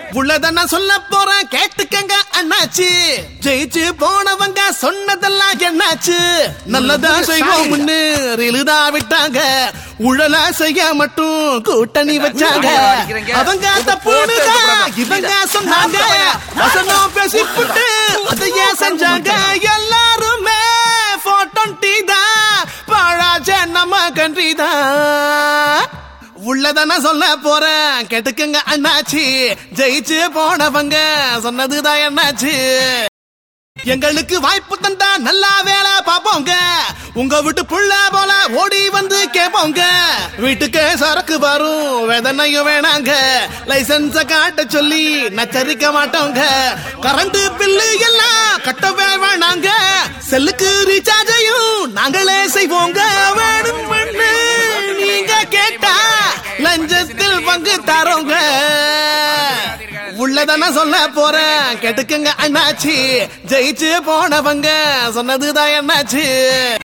உள்ளத சொல்ல போறேன் கேட்டுக்கங்க அண்ணாச்சி ஜெயிச்சு போனவங்க சொன்னதெல்லாம் என்னாச்சு நல்லதா செய்வோம்னு ரிலுதா விட்டாங்க உழல செய்ய மட்டும் கூட்டணி வச்சாங்க அவங்க தப்புனுதான் இவங்க சொன்னாங்க வசனம் பேசிப்புட்டு அதையே செஞ்சாங்க எல்லாருமே போட்டோன்டி தான் பாழாச்ச நம்ம கன்றி தான் உள்ளதான சொல்ல போறேன் கேட்டுக்குங்க அண்ணாச்சி ஜெயிச்சு போனவங்க சொன்னதுதான் என்னாச்சு எங்களுக்கு வாய்ப்பு தந்தா நல்லா வேலை பாப்போங்க உங்க வீட்டு புள்ள போல ஓடி வந்து கேப்போங்க வீட்டுக்கு சரக்கு வரும் வேதனையும் வேணாங்க லைசன்ஸ காட்ட சொல்லி நச்சரிக்க மாட்டோங்க கரண்ட் பில்லு எல்லாம் கட்டவே வேணாங்க செல்லுக்கு ரீசார்ஜையும் நாங்களே செய்வோங்க வேணும் நீங்க கேட்டா லஞ்சத்தில் பங்கு தரோங்க உள்ளதான சொல்ல போறேன் கேட்டுக்குங்க அண்ணாச்சி ஜெயிச்சு போனவங்க சொன்னதுதான் என்னாச்சு